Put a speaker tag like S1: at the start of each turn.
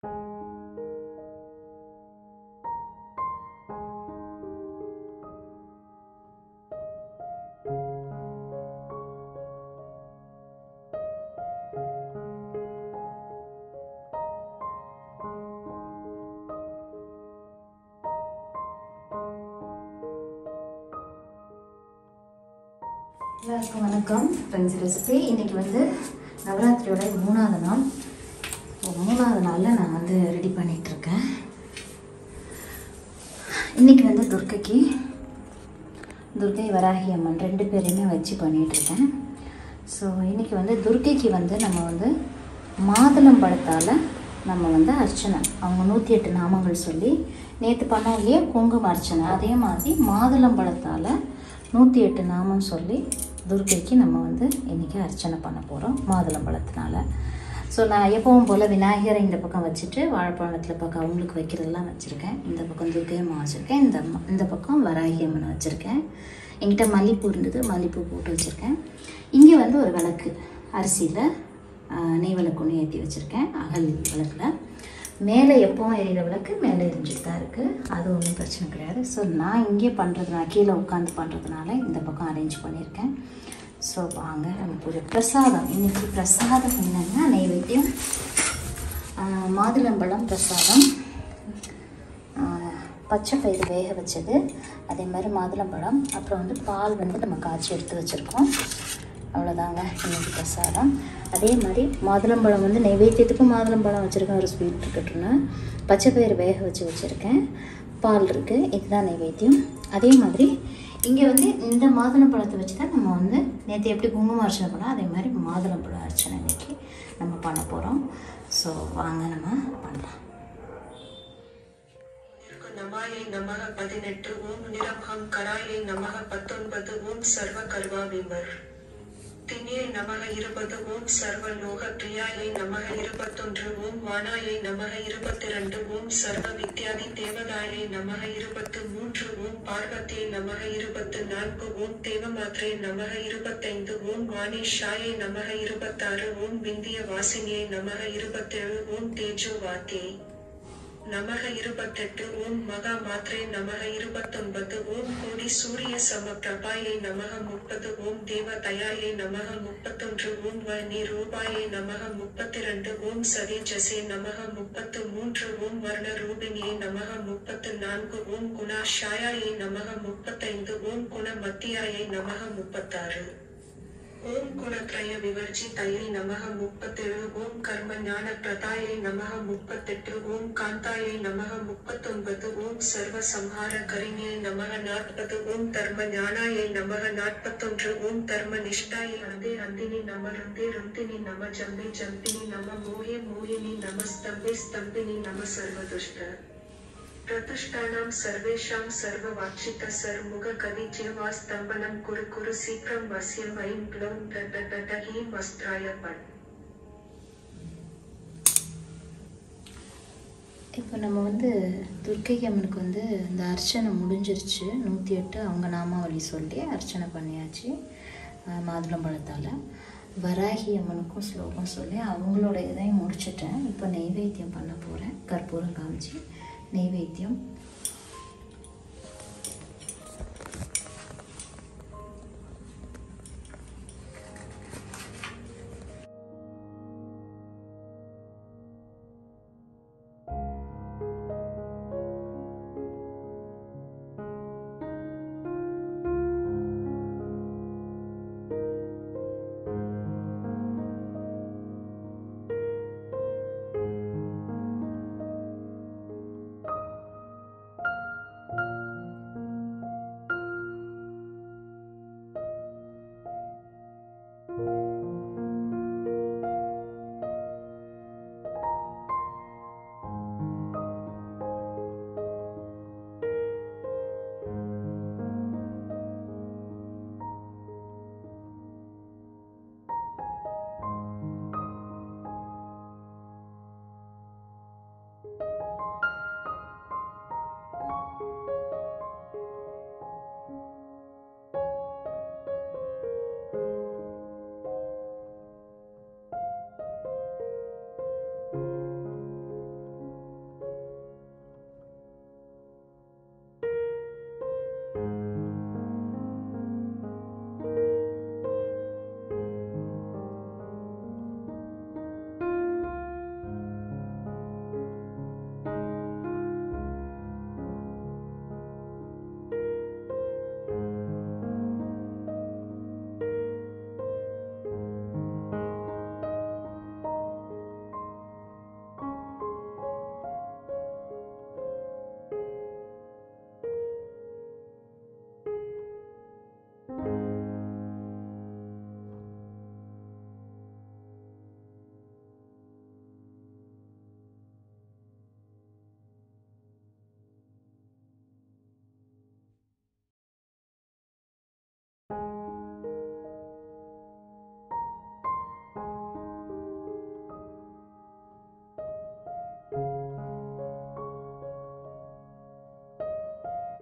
S1: எல்லாருக்கும் வணக்கம் friends recipe இன்னைக்கு வந்து நவராத்திரியோட மூணாவது நாள் இப்போ மூணாவது நாளில் நான் வந்து ரெடி பண்ணிகிட்ருக்கேன் இன்னைக்கு வந்து துர்க்கைக்கு துர்க்கை வராகி அம்மன் ரெண்டு பேரையுமே வச்சு பண்ணிகிட்ருக்கேன் ஸோ இன்னைக்கு வந்து துர்க்கைக்கு வந்து நம்ம வந்து மாதுளம் பழத்தால் நம்ம வந்து அர்ச்சனை அவங்க நூற்றி எட்டு நாமங்கள் சொல்லி நேற்று பண்ணோம் இல்லையா குங்கும அர்ச்சனை அதே மாதிரி மாதுளம் பழத்தால் நூற்றி எட்டு நாமம் சொல்லி துர்க்கைக்கு நம்ம வந்து இன்றைக்கி அர்ச்சனை பண்ண போகிறோம் மாதுளம் பழத்தினால ஸோ நான் எப்பவும் போல் விநாயகரை இந்த பக்கம் வச்சுட்டு வாழைப்பழத்தில் பக்கம் அவங்களுக்கு வைக்கிறதெல்லாம் வச்சுருக்கேன் இந்த பக்கம் துர்க்கையம்மா வச்சுருக்கேன் இந்த அம்மா- இந்த பக்கம் வராகி அம்மன் வச்சுருக்கேன் என்கிட்ட மல்லிப்பூ இருந்தது மல்லிப்பூ போட்டு வச்சுருக்கேன் இங்கே வந்து ஒரு விளக்கு அரிசியில் நெய் விளக்கு ஒன்று ஏற்றி வச்சுருக்கேன் அகல் விளக்கில் மேலே எப்பவும் எரியிற விளக்கு மேலே எரிஞ்சுட்டு தான் இருக்குது அது ஒன்றும் பிரச்சனை கிடையாது ஸோ நான் இங்கே பண்ணுறதுனால கீழே உட்காந்து பண்ணுறதுனால இந்த பக்கம் அரேஞ்ச் பண்ணியிருக்கேன் ஸோ வாங்க நம்ம பூஜை பிரசாதம் இன்னைக்கு பிரசாதம் என்னென்னா நெய்வேத்தியம் ஆஹ், மாதுளம்பழம் பிரசாதம் ஆஹ், பச்சை பயிறு வேக வச்சது அதே மாதிரி மாதுளம்பழம் அப்புறம் வந்து பால் வந்து நம்ம காய்ச்சி எடுத்து வச்சுருக்கோம் அவ்வளோதாங்க இன்னைக்கு பிரசாதம் அதே மாதிரி மாதுளம்பழம் வந்து நைவேத்தியத்துக்கும் மாதுளம்பழம் வச்சுருக்கேன் ஒரு ஸ்வீட் இருக்கட்டும்னு பச்சை பயிறு வேக வச்சு வச்சுருக்கேன் பால் இருக்குது இதுதான் நைவேத்தியம் அதே மாதிரி இங்கே வந்து இந்த மாதுளம்பழத்தை வச்சு தான் நம்ம வந்து நேற்று எப்படி குங்குமம் அர்ச்சனை பண்ணோம் அதே மாதிரி மாதுளம்பழம் அர்ச்சனை இன்னைக்கு நம்ம பண்ண போகிறோம் ஸோ வாங்க நம்ம பண்ணலாம்
S2: நமாயை நமக பதினெட்டு ஓம் நிரம்ஹம் கராயை நமக பத்தொன்பது ஓம் சர்வ கர்வாவிமர் தினியை நமக இருபது ஓம் சர்வ லோக பிரியாயை நமக இருபத்தொன்று ஓம் வானாயை நமக இருபத்திரண்டு ஓம் சர்வ வித்யாதி தேவதாயை நமக இருபத்து மூன்று ஓம் பார்வதியை நமக இருபத்து நான்கு ஓம் தேவமாத்ரே நமக இருபத்தைந்து ஓம் வாணேஷாயை நமக இருபத்தாறு ஓம் விந்திய வாசினியை நமக இருபத்தேழு ஓம் தேஜோ வாத்தியை நமக இருபத்தெட்டு ஓம் மகா மாத்ரே நமக இருபத்தொன்பது ஓம் கோடி சூரிய சம பிரபாயை நமக முப்பது ஓம் தேவ தயாயை நமக முப்பத்தொன்று ஓம் வனி ரூபாயை நமக முப்பத்திரண்டு ஓம் சதேஜசே நமக முப்பத்து மூன்று ஓம் வர்ண ரூபிணியை நமக முப்பத்து நான்கு ஓம் குணாஷாயாயை நமக முப்பத்தைந்து ஓம் குண மத்தியாயை நமக முப்பத்தாறு ஓம் குணத்ரய விவர்ஜி தையை நமக முப்பத்தேழு ஓம் கர்ம ஞான பிரதாயை நமக முப்பத்தெட்டு ஓம் காந்தாயை நமக முப்பத்தொன்பது ஓம் சர்வ சம்ஹார கரிணியை நமக நாற்பது ஓம் தர்ம ஞானாயை நமக நாற்பத்தொன்று ஓம் தர்ம நிஷ்டாயை ரந்தே ரந்தினி நம ருந்தே ருந்தினி நம ஜம்பே ஜம்பினி நம மோயே மோயினி நம ஸ்தம்பே ஸ்தம்பினி நம சர்வதுஷ்ட प्रतिष्ठानां सर्वेषां सर्ववाक्षित सर्मुख कविज्यवा स्तम्भनं कुरु कुरु शीघ्रं वस्यं ऐं ग्लौं डड हीं वस्त्राय पट्
S1: இப்போ நம்ம வந்து துர்க்கை அம்மனுக்கு வந்து இந்த அர்ச்சனை முடிஞ்சிருச்சு நூற்றி எட்டு அவங்க நாமாவளி சொல்லி அர்ச்சனை பண்ணியாச்சு அஹ் மாதுளம்பழத்தால் வராகி அம்மனுக்கும் ஸ்லோகம் சொல்லி அவங்களோட இதையும் முடிச்சிட்டேன் இப்போ நெய்வேத்தியம் பண்ண போகிறேன் கற்பூரம் காமிச்சு நெய்வேத்தியம் you